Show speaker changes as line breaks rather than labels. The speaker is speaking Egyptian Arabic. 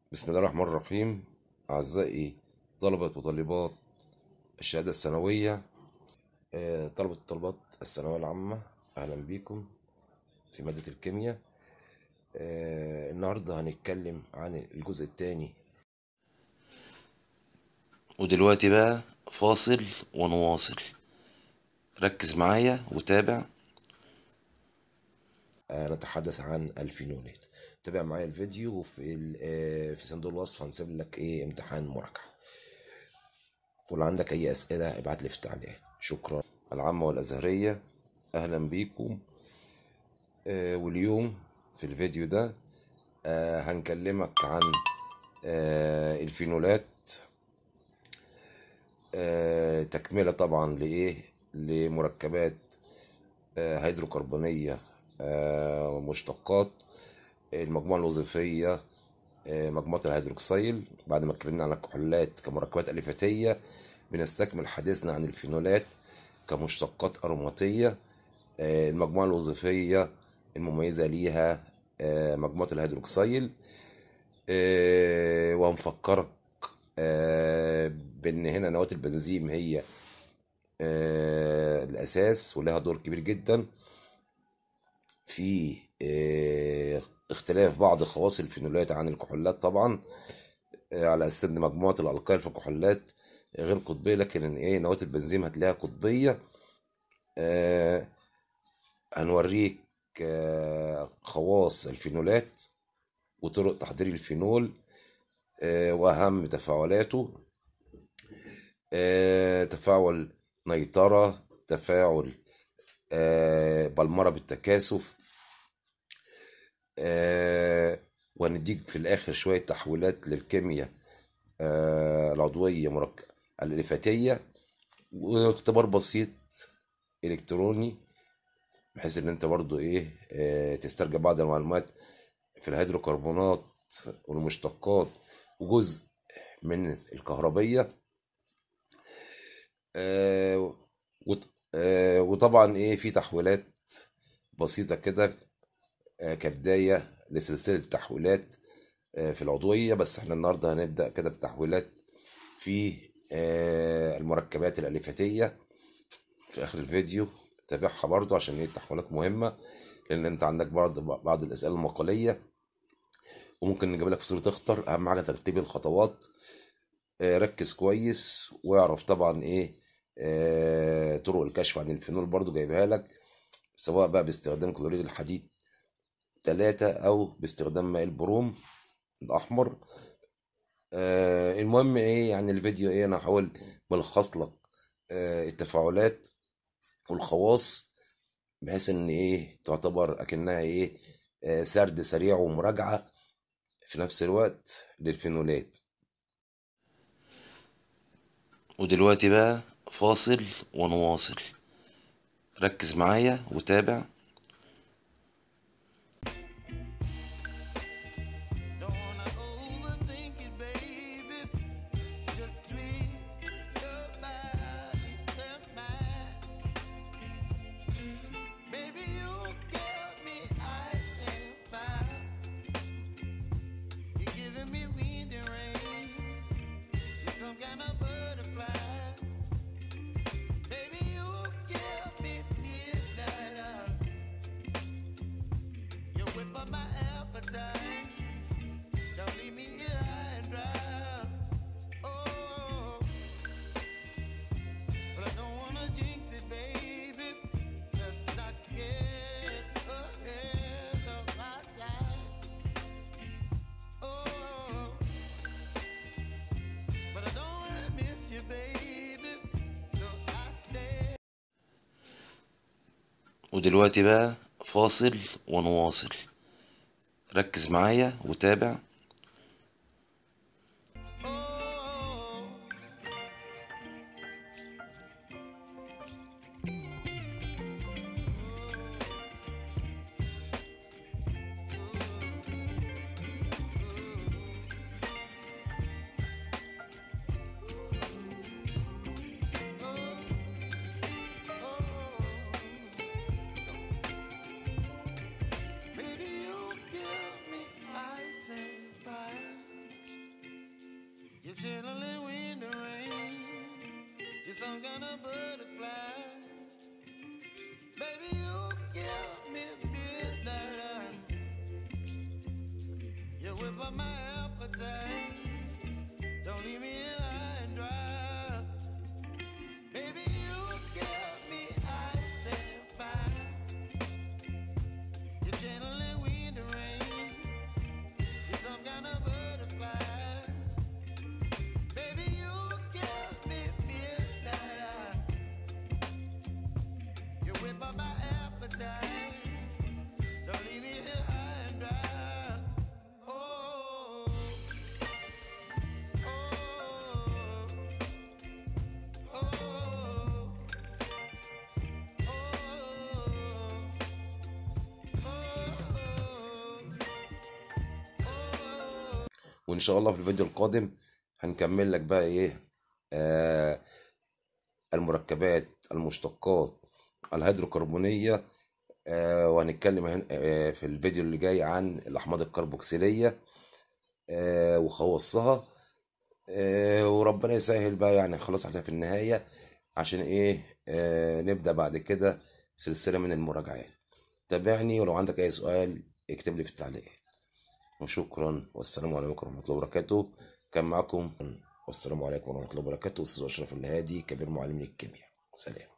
بسم الله الرحمن الرحيم أعزائي طلبة وطالبات الشهادة الثانوية آه، طلبة وطالبات الثانوية العامة أهلا بيكم في مادة الكيمياء آه، النهاردة هنتكلم عن الجزء الثاني ودلوقتي بقى فاصل ونواصل ركز معايا وتابع آه، نتحدث عن الفينولات تابع معايا الفيديو وفي ال- آه، في صندوق الوصف هنسيب لك ايه امتحان مراجعة ولو عندك اي اسئلة ابعت لي في التعليقات شكرا العامة والازهرية اهلا بيكم آه، واليوم في الفيديو ده آه، هنكلمك عن آه، الفينولات آه، تكملة طبعا لايه لمركبات آه، هيدروكربونية آه، مشتقات المجموعة الوظيفية آه، مجموعة الهيدروكسيل بعد ما اتكلمنا عن الكحولات كمركبات أليفاتية بنستكمل حديثنا عن الفينولات كمشتقات أروماتية آه، المجموعة الوظيفية المميزة ليها آه، مجموعة الهيدروكسيل آه، وهنفكرك آه، بأن هنا نواة البنزيم هي آه، الأساس ولها دور كبير جدا في آه، اختلاف بعض خواص الفينولات عن الكحولات طبعا آه، على اساس ان مجموعه الالقاب في الكحولات غير قطبيه لكن ايه نواه البنزيم هتلاقيها قطبيه آه، هنوريك آه، خواص الفينولات وطرق تحضير الفينول آه، واهم تفاعلاته آه، تفاعل نيترة تفاعل آه، بلمرة بالتكاثف آه، وهنديك في الآخر شوية تحويلات للكيمياء آه، العضوية مركب الأليفاتية واختبار بسيط إلكتروني بحيث إن أنت برضو إيه آه، تسترجع بعض المعلومات في الهيدروكربونات والمشتقات وجزء من الكهربية آه، وط- آه، وطبعا إيه في تحويلات بسيطة كده آه، كبداية لسلسلة تحويلات آه، في العضوية بس احنا النهاردة هنبدأ كده بتحويلات في آه، المركبات الأليفاتية في آخر الفيديو تابعها برضو عشان هي تحويلات مهمة لأن أنت عندك بعض بعض الأسئلة المقالية وممكن نجيب لك في صورة اختر أهم حاجة ترتيب الخطوات آه، ركز كويس واعرف طبعا إيه آه، طرق الكشف عن الفينول برضو جايبها لك سواء بقى باستخدام كلوريد الحديد ثلاثة أو باستخدام ماء البروم الأحمر آه المهم ايه يعني الفيديو ايه انا هحاول ملخص لك آه التفاعلات والخواص بحيث ان ايه تعتبر اكنها ايه آه سرد سريع ومراجعة في نفس الوقت للفينولات ودلوقتي بقى فاصل ونواصل ركز معايا وتابع
Don't wanna overthink it, baby. It's just me, your body, and mine. Baby, you give me ice and fire. You're giving me wind and rain. You're some kind of butterfly. Baby, you give me midnight. You whip up my appetite. Don't leave me here high and dry. Oh, but I don't wanna jinx it, baby. Let's not get ahead of my time. Oh, but I don't wanna miss you, baby. So I stay.
ودلوقتي بقى فاصل ونواصل ركز معايا وتابع
Oh. Baby, you give me ice and You're chilling when the rain. You're some kind of butterfly. Baby, you give me midnight. You whip up my appetite. Don't leave me here high and dry. Baby, you give me ice and fire. You're channeling wind and rain. You're some kind of butterfly. Baby, you give me midnight. You whip up my appetite. Don't leave me here high and dry. Oh, oh, oh, oh, oh.
وان شاء الله في الفيديو القادم هنكمل لك بقى ايه آه المركبات المشتقات الهيدروكربونيه آه وهنتكلم هن آه في الفيديو اللي جاي عن الاحماض الكربوكسيليه آه وخواصها آه وربنا يسهل بقى يعني خلاص احنا في النهايه عشان ايه آه نبدا بعد كده سلسله من المراجعات تابعني ولو عندك اي سؤال اكتب لي في التعليقات وشكرا والسلام عليكم ورحمة الله وبركاته كان معكم والسلام عليكم ورحمة الله وبركاته أستاذ أشرف الهادي كبير معلمين الكيمياء سلام